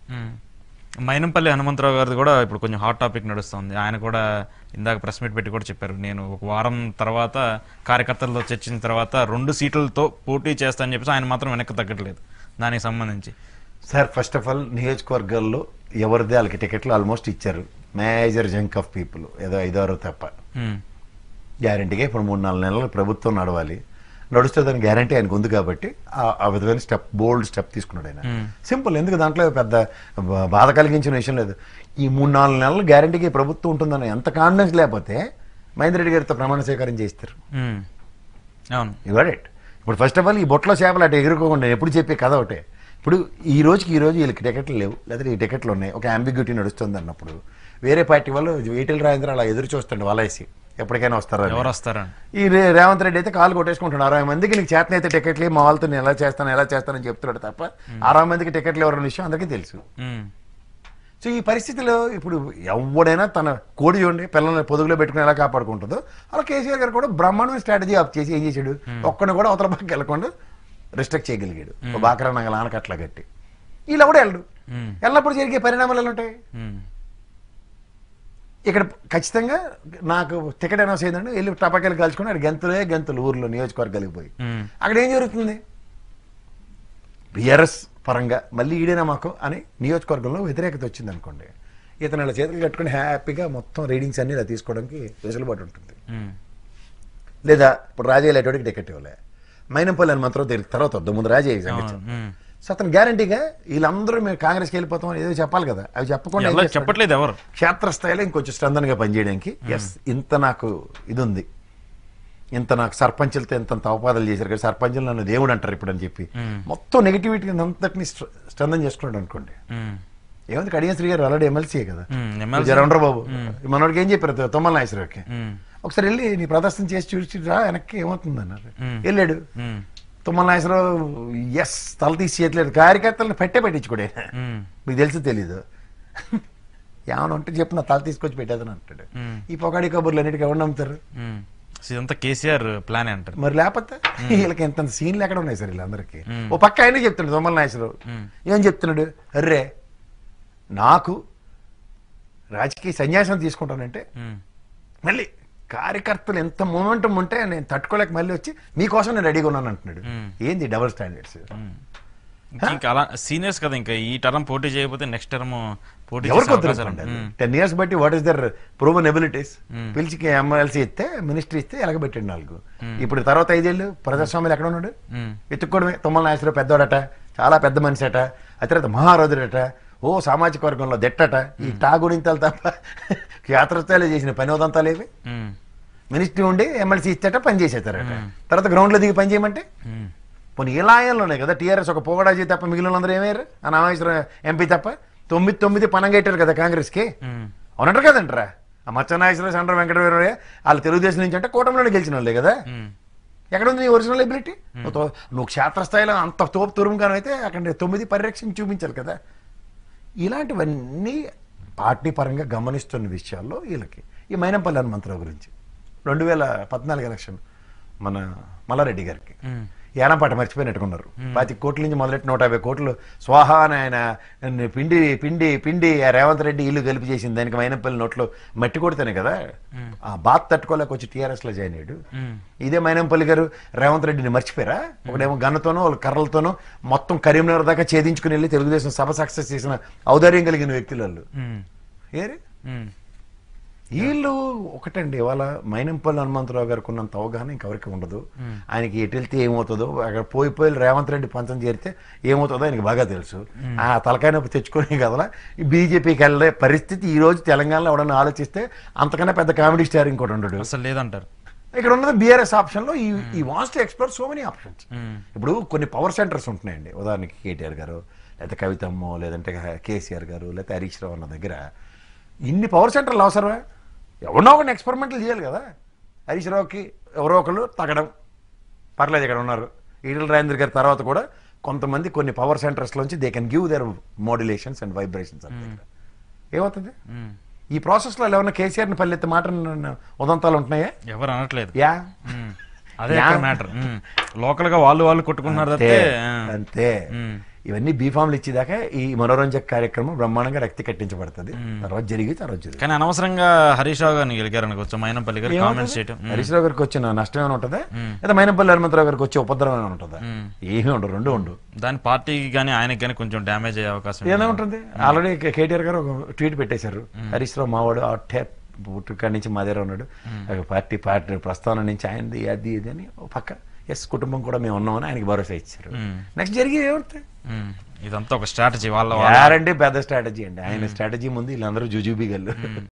మ్మ్. మైనంపల్లి హనుమంతరావు గారిది కూడా ఇప్పుడు కొంచెం హాట్ టాపిక్ నడుస్తుంది ఆయన కూడా ఇందాక ప్రెస్ మీట్ పెట్టి కూడా చెప్పారు నేను ఒక వారం తర్వాత కార్యకర్తలతో చర్చించిన తర్వాత రెండు సీట్లతో పోటీ చేస్తానని చెప్పేసి ఆయన మాత్రం వెనక్కి తగ్గట్లేదు దానికి సంబంధించి సార్ ఫస్ట్ ఆఫ్ ఆల్ నియోజకవర్గాల్లో ఎవరిదే వాళ్ళకి టికెట్లు ఆల్మోస్ట్ ఇచ్చారు మేజర్ జంక్ ఆఫ్ పీపుల్ ఏదో ఐదారు తప్ప మ్మ్. గ్యారంటీగా ఇప్పుడు మూడు నాలుగు నెలలు ప్రభుత్వం నడవాలి నడుస్తుందని గ్యారంటీ ఆయనకు ఉంది కాబట్టి ఆ- ఆ విధమైన స్టెప్ బోల్డ్ స్టెప్ తీసుకున్నాడు ఆయన సింపుల్ ఎందుకు దాంట్లో పెద్ద బా- బాధ కలిగించిన విషయం లేదు ఈ మూడు నాలుగు నెలలు గ్యారంటీకి ప్రభుత్వం ఉంటుందని ఎంత కాన్ఫిడెన్స్ లేకపోతే మహేందర్ రెడ్డి గారితో ప్రమాణ స్వీకారం చేస్తారు మ్మ్. అవును యువర్ ఇట్ ఇప్పుడు ఫస్ట్ ఆఫ్ ఆల్ ఈ బొట్లో చేపలు అటు ఎగురుకోకుండా నేను ఎప్పుడు చెప్పే కథ ఒకటే ఇప్పుడు ఈ రోజుకి ఈ రోజు వీళ్ళకి టికెట్లు లేవు లేదా ఈ టికెట్లు ఉన్నాయి ఒక అంబిగ్యూటీ నడుస్తుంది అన్నప్పుడు వేరే పార్టీ వాళ్ళు ఈటెల రాజేంద్ర అలా ఎదురు చూస్తుండే వాళ్ళేసి ఎప్పటికైనా వస్తారా ఎవరు వస్తారని ఈ రే- రేవంత్ రెడ్డి అయితే కాలు కొట్టేసుకుంటున్నాడు అరవై మందికి నీకు చేతనైతే టికెట్లు మా వాళ్ళతో నేను ఎలా చేస్తాను ఎలా చేస్తానని చెప్తున్నాడు తప్ప అరవై మందికి టికెట్లు ఎవరన్న విషయం అందరికీ తెలుసు మ్మ్. సో ఈ పరిస్థితిలో ఇప్పుడు ఎవడైనా తన కోడి చూడండి పిల్లల్ని పొదుగులో పెట్టుకుని ఎలా కాపాడుకుంటుందో అలా కేసీఆర్ గారు కూడా బ్రహ్మాండమైన స్ట్రాటజీ ఆప్ చేసి ఏం చేశాడు ఒక్కడిని కూడా అవతల పక్కకి వెళ్ళకుండా రిస్ట్రిక్ట్ చేయగలిగాడు ఒక బాకరా నగల ఆనకట్ల కట్టి వీళ్ళు కూడా వెళ్ళడు మ్మ్. వెళ్ళినప్పుడు జరిగే పరిణామాలు ఎలా ఉంటాయి మ్మ్. ఇక్కడ ఖచ్చితంగా నాకు టికెట్ అనౌన్స్ అయిందండి వెళ్ళి టపాకాయలు కాల్చుకుని అక్కడ గంతులే గంతులు ఊర్లో నియోజకవర్గాలకు పోయి మ్మ్. అక్కడ ఏం జరుగుతుంది బీఆర్ఎస్ పరంగా మళ్ళీ ఈడేనా మాకు అని నియోజకవర్గంలో వ్యతిరేకత వచ్చింది అనుకోండి ఇతను ఇలా చేతులు కట్టుకుని హ్యాపీగా మొత్తం రీడింగ్స్ అన్ని ఇలా తీసుకోవడానికి వెసులుబాటు ఉంటుంది మ్మ్. లేదా ఇప్పుడు రాజయ్య లేటోడికి టికెట్ ఇవ్వలే మైనంపల్లి అని మాత్రం తిరిగి తర్వాత వద్దు ముందు రాజయ్య సంగతి అవును. మ్మ్. సో అతను గ్యారంటీగా వీళ్ళందరూ మేము కాంగ్రెస్కి వెళ్ళిపోతాం అని ఏదో చెప్పాలి కదా అవి చెప్పకుండా ఏం ఎలా చేస్తాడు? చెప్పట్లేదు ఎవరు క్షేత్రస్థాయిలో ఇంకొంచెం స్ట్రెందన్గా పనిచేయడానికి ఎస్ ఇంత నాకు ఇది ఉంది ఇంత నాకు సర్పంచులతో ఇంత తవపాదాలు చేశారు కదా సర్పంచులు నన్ను దేవుడు అంటారు ఇప్పుడు అని చెప్పి మొత్తం నెగిటివిటీ అంతటిని స్ట్రెందన్ చేసుకున్నాడు అనుకోండి మ్మ్. ఏమంది కడియం శ్రీ గారు ఆల్రెడీ ఎమ్మెల్సీయే కదా మ్మ్. ఎమ్మెల్సీ. జర ఉండరు బాబు మనోడికి ఏం చెప్పారు తొమ్మల నాగేశ్వరరావుకి మ్మ్. ఒకసారి వెళ్ళి నీ ప్రదర్శన చేసి చూసి రా వెనక్కి ఏమవుతుంది అన్నారు మ్మ్. వెళ్ళాడు మ్మ్. తుమ్మల నాగేశ్వరరావు ఎస్ తల తీసి చేయట్లేదు కార్యకర్తలను పెట్టే పెట్టించుకోడే మ్మ్. మీకు తెలుసు తెలీదు ఏమైనా ఉంటే చెప్పు నా తల తీసుకొచ్చి పెట్టేదని అంటాడు మ్మ్. ఈ పొగాడి కబుర్లు అన్నిటికీ ఎవరు నమ్ముతారు మ్మ్. సో ఇదంతా కేసీఆర్ ప్లాన్ అంటారు మరి లేకపోతే వీళ్ళకి ఎంత సీన్లు ఎక్కడ ఉన్నాయి సార్ వీళ్ళందరికీ ఓ పక్క ఆయనే చెప్తున్నాడు తొమ్మల నాగేశ్వరరావు ఏం చెప్తున్నాడు అర్రే నాకు రాజకీయ సన్యాసం తీసుకుంటానంటే మ్మ్. మళ్ళీ కార్యకర్తలు ఎంత మూమెంటం ఉంటే నేను తట్టుకోలేక మళ్ళీ వచ్చి మీకోసం నేను రెడీగా ఉన్నాను అంటున్నాడు ఏంది డబుల్ స్టాండర్డ్స్ ఇంకా అలా సీనియర్స్ కదా ఇంకా ఈ టర్మ్ పోటీ చేయకపోతే నెక్స్ట్ టర్మ్ పోటీ ఎవరికి చేసే అవకాశాలు వద్దు ఉంటాయి. టెన్ ఇయర్స్ బట్టి what is their proven abilities పిలిచికి ఎమ్మెల్సీ ఇస్తే మినిస్ట్రీ ఇస్తే ఎలగబెట్టాడు నాలుగు ఇప్పుడు తర్వాత ఐదేళ్ళు ప్రజాస్వామ్యాలు ఎక్కడ ఉన్నాడు మ్మ్. ఎత్తుక్కోవడమే తుమ్మల నాగేశ్వరరావు పెద్దోడట చాలా పెద్ద మనిషి అట ఆ తర్వాత మహారాజుడట ఓ సామాజిక వర్గంలో దెట్టట ఈ టా గుణింతాలు తప్ప యాత్రస్థాయిలో చేసిన పని ఉదంతాలేవి మ్మ్. మినిస్ట్రీ ఉండి ఎమ్మెల్సీ ఇచ్చేట పని చేసేస్తారట తర్వాత గ్రౌండ్లో దిగి పని చేయమంటే మ్మ్. పోనీ ఇలాయంలోనే కదా టీఆర్ఎస్ ఒక పోగడాజీ తప్ప మిగిలిన వాళ్ళందరూ ఏమయ్యారు ఆ నాగేశ్వర ఎంపీ తప్ప తొమ్మిది తొమ్మిది పనంగెట్టారు కదా కాంగ్రెస్కి మ్మ్. అవునంటారు కదంటారా ఆ మచ్చ నాగేశ్వర సండ్ర వెంకటవీరయ్య వాళ్ళు తెలుగుదేశం నుంచి అంటే కూటమిలోనే గెలిచిన వాళ్ళే కదా మ్మ్. ఎక్కడ ఉంది నీ ఒరిజినల్ ఎబిలిటీ నువ్వు తో- నువ్వు క్షేత్రస్థాయిలో అంత తోపు తురుముగానం అయితే అక్కడ తొమ్మిది పరిరక్షణ చూపించాలి కదా ఇలాంటివన్నీ పార్టీ పరంగా గమనిస్తున్న విషయాల్లో వీళ్ళకి ఈ మైనంపల్లి హనుమంతరావు గురించి రెండు వేల పద్నాలుగు ఎలక్షన్ మన మల్లారెడ్డి గారికి మ్మ్. ఏనంపాట మర్చిపోయినట్టుకున్నారు పాతి కోట్ల నుంచి మొదలెట్టి నూట యాభై కోట్లు స్వాహా అని ఆయన పిండి పిండి పిండి ఆ రేవంత్ రెడ్డి ఇల్లు గెలిపి చేసింది దానికి మైనంపల్లి నోట్లో మట్టి కొడితేనే కదా ఆ బాత్ తట్టుకోలేక వచ్చి టీఆర్ఎస్ లో జాయిన్ అయ్యాడు మ్మ్. ఇదే మైనంపల్లి గారు రేవంత్ రెడ్డిని మర్చిపోయారా ఒకడేమో గన్నతోనో వాళ్ళ కర్రలతోనో మొత్తం కరీంనగర్ దాకా ఛేదించుకుని వెళ్ళి తెలుగుదేశం సభ సక్సెస్ చేసిన ఔదార్యం కలిగిన వ్యక్తులు వాళ్ళు మ్మ్. ఏరే మ్మ్. వీళ్ళు ఒకటండి ఇవాళ మైనంపల్లి హనుమంతరావు గారికి ఉన్నంత అవగాహన ఇంకెవరికి ఉండదు ఆయనకి ఎటు వెళ్తే ఏమవుతుందో అక్కడ పోయి పోయి రేవంత్ రెడ్డి పంచం చేరితే ఏమవుతుందో ఆయనకి బాగా తెలుసు ఆ తలకాయ నొప్పి తెచ్చుకునే కదలా ఈ బీజేపీకి వెళ్ళే పరిస్థితి ఈ రోజు తెలంగాణలో ఎవడన్నా ఆలోచిస్తే అంతకన్నా పెద్ద కామెడీ స్టార్ ఇంకోటి ఉండడు అసలు లేదంటారు ఇక్కడ ఉన్నది బీఆర్ఎస్ ఆప్షన్ లో ఈ ఈ wants to explore so many options మ్మ్. ఇప్పుడు కొన్ని పవర్ సెంటర్స్ ఉంటున్నాయండి ఉదాహరణకి కేటీఆర్ గారు లేకపోతే కవితమ్మో లేదంటే కేసీఆర్ గారు లేకపోతే హరీష్ రావు అన్న దగ్గర ఇన్ని పవర్ సెంటర్లు అవసరమా ఎవరినో ఒకరిని ఎక్స్పెరిమెంట్లు చేయాలి కదా హరీష్ రావుకి ఎవరో ఒకరు తగ్గడం పర్లేదు ఇక్కడ ఉన్నారు ఈటల రాజేంద్ర గారి తర్వాత కూడా కొంతమంది కొన్ని పవర్ సెంటర్స్లోంచి they can give their modulations and vibrations అంతే ఏమవుతుంది మ్మ్. ఈ ప్రాసెస్లో ఏమన్నా కేసీఆర్ని పల్లెత్తి మాట ఉదంతాలు ఉంటున్నాయా ఎవరు అనట్లేదు యా మ్మ్. అదే మ్యాటర్ లోకల్ గా వాళ్ళు వాళ్ళు కొట్టుకున్నారు అంతే తప్పితే ఆ. అంతే మ్మ్. ఇవన్నీ బీఫామ్లు ఇచ్చేదాకా ఈ మనోరంజక కార్యక్రమం బ్రహ్మాండంగా రక్తి కట్టించబడుతుంది తర్వాత జరిగి తర్వాత జరిగి కానీ అనవసరంగా హరీష్ రావు గారిని గెలికారు అనుకోవచ్చు మైనంపల్లి గారు కామెంట్స్ చేయటం మ్మ్. హరీష్ రావు గారికి వచ్చిన నష్టం ఏమైనా ఉంటుందా లేదా మైనంపల్లి హనుమంతరావు గారికి వచ్చే ఉపద్రవం ఏమైనా ఉంటుందా ఏమీ ఉండదు రెండు ఉండు దాని పార్టీకి కానీ ఆయనకి కానీ కొంచెం డ్యామేజ్ అయ్యే అవకాశం ఉంది. ఏదో ఉంటుంది ఆల్రెడీ కేటీఆర్ గారు ఒక ట్వీట్ పెట్టేశారు హరీష్ రావు మావాడు ఆ ట్యాప్ పుట్టుకాడి నుంచి మా దగ్గర ఉన్నాడు ఒక పార్టీ పార్టీ ప్రస్థానం నుంచి ఆయనది అది ఇది అని ఒక పక్క ఎస్ కుటుంబం కూడా మేము ఉన్నామని ఆయనకి భరోసా ఇచ్చారు నెక్స్ట్ జరిగి ఏమవుతాయి మ్మ్. ఇదంతా ఒక స్ట్రాటజీ వాళ్ళ వాళ్ళ గ్యారంటీ పెద్ద స్ట్రాటజీ అండి ఆయన స్ట్రాటజీ ముందు వీళ్ళందరూ జుజుబిగల్లు